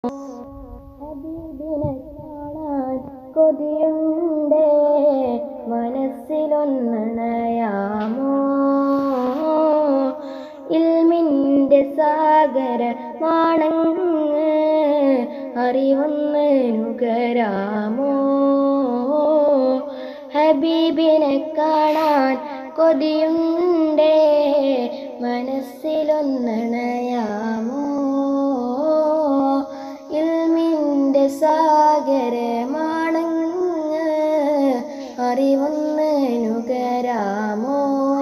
ഹബീബിനെ കാണാൻ കൊതിയുണ്ടേ മനസ്സിലൊന്നണയാമോ ഇൽമിൻ്റെ സാഗരമാണങ്ങ് അറിവൊന്ന് നുകരാമോ ഹബീബിനെ കാണാൻ കൊതിയുണ്ടേ മനസ്സിലൊന്നണയാമോ ഇൽമിൻ്റെ സാഗരമാണങ്ങ് അറിവൊന്ന് നുകരാമോ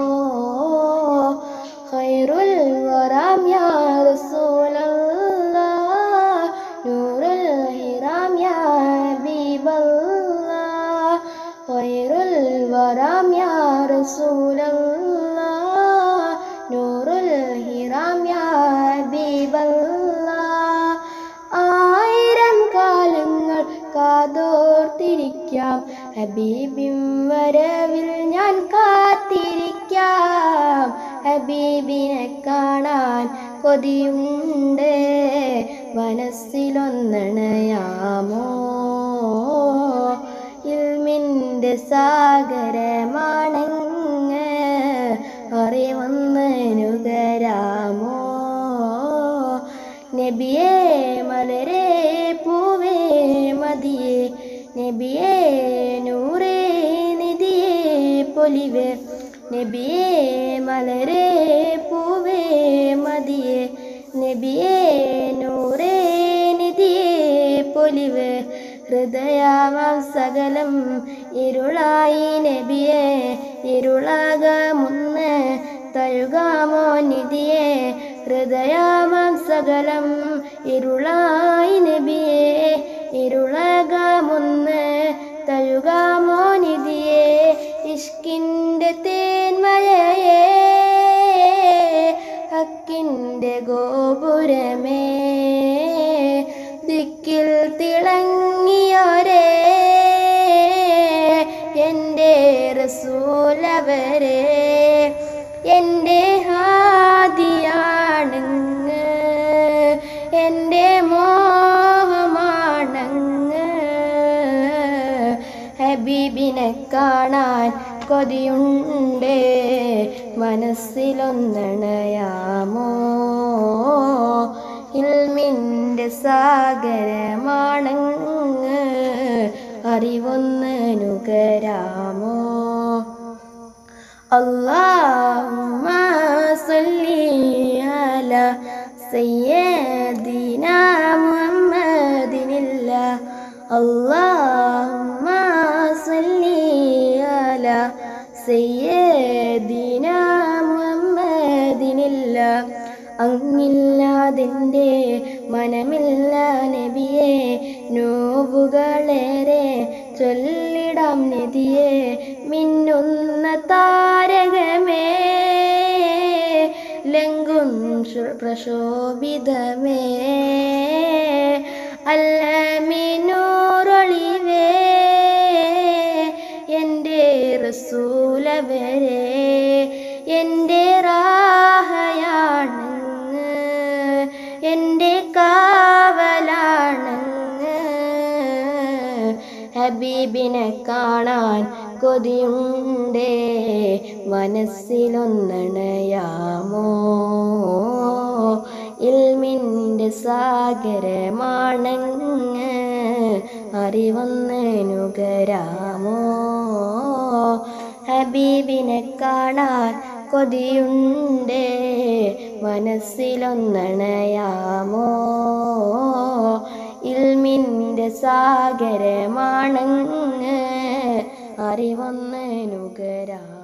ഖൈറുൽ വറാം യാ റസൂലല്ലാഹ് നൂറുൽ ഹിറാം യാ ഹബീബല്ലാഹ് ഖൈറുൽ വറാം യാ റസൂലല്ലാഹ് നൂറുൽ ഹിറാം യാ ഹബീബല്ലാഹ് ആയിരം കാലങ്ങൾ കാതോർത്തിരിക്കാം ഹബീബിൻ വരവിൽ ഞാൻ കാത്തിരിക്കാം ഹബീബിനെ കാണാൻ കൊതിയുണ്ട് മനസ്സിലൊന്നണയാമോ ഇൽമിൻ്റെ സാഗരമാണങ്ങ് അറിവന്ന് നുകരാമോ നബിയേ മലരേ പൂവേ മതിയേ നബിയേ നൂറേ നിധിയേ പൊലിവേ നബിയേ മലരേ പൂവേ മതിയേ നബിയേ നൂറേ നിധിയേ പൊലിവേ ഹൃദയാവാം സകലം ഇരുളായി നബിയെ ഇരുളാകമുന്ന് തഴുകാമോ നിധിയെ ഹൃദയാവാം സകലം ഇരുളായി നബിയെ ഇരുളകാമൊന്ന് തഴുകാമോ നിധിയെ ഇഷ്കിൻ്റെ തേന്മഴയേ ഹക്കിൻ്റെ ഗോപുരമേ ദിക്കിൽ തിളങ്ങിയോരേ എൻ്റെ റസൂലവരെ എൻ്റെ ഹാദിയാണങ്ങ് എൻ്റെ മോഹമാണങ്ങ് ഹബീബിനെ കാണാൻ കൊതിയുണ്ട് മനസ്സിലൊന്നണയാമോ ഇൽമിൻ്റെ സാഗരമാണങ്ങ് അറിവൊന്ന് നുകരാമോ اللهم صل على سيدنا محمد الله اللهم صل على سيدنا محمد الله അങ്ങില്ലാതിൻ്റെ മനമില്ല നബിയെ നോവുകളേറെ ചൊല്ലിടാം നിധിയെ മിന്നുന്ന താരകമേ ലങ്കും ശു- പ്രശോഭിതമേ അല്ലമിനൂറൊളിവേ എൻ്റെ റസൂലവരെ എൻ്റെ റാഹയാണങ്ങ് എൻ്റെ കാവലാണങ്ങ് ഹബീബിനെ കാണാൻ കൊതിയുണ്ടേ മനസ്സിലൊന്നണയാമോ ഇൽമിൻ്റെ സാഗരമാണങ്ങ് അറിവൊന്ന് നുകരാമോ ഹബീബിനെ കാണാൻ കൊതിയുണ്ടേ മനസ്സിലൊന്നണയാമോ ഇൽമിൻ്റെ സാഗരമാണങ്ങ് അറിവൊന്ന് നുകരാ